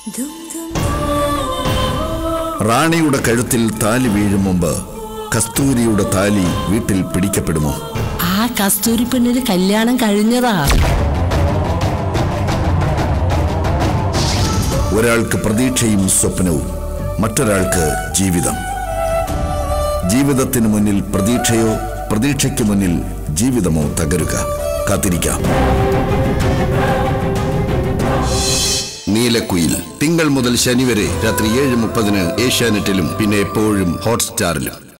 റാണിയുടെ കഴുത്തിൽ താലി വീഴും മുമ്പ് കസ്തൂരിയുടെ താലി വീട്ടിൽ പിടിക്കപ്പെടുമോ ആ കസ്തൂരി പെണ്ണിന് കല്യാണം കഴിഞ്ഞതാ ഒരാൾക്ക് പ്രതീക്ഷയും സ്വപ്നവും മറ്റൊരാൾക്ക് ജീവിതം ജീവിതത്തിന് മുന്നിൽ പ്രതീക്ഷയോ പ്രതീക്ഷയ്ക്ക് മുന്നിൽ ജീവിതമോ തകരുക കാത്തിരിക്കാം നീലക്കുയിൽ തിങ്കൾ മുതൽ ശനി വരെ രാത്രി ഏഴ് മുപ്പതിന് ഏഷ്യാനെറ്റിലും പിന്നെ എപ്പോഴും ഹോട്ട്സ്റ്റാറിലും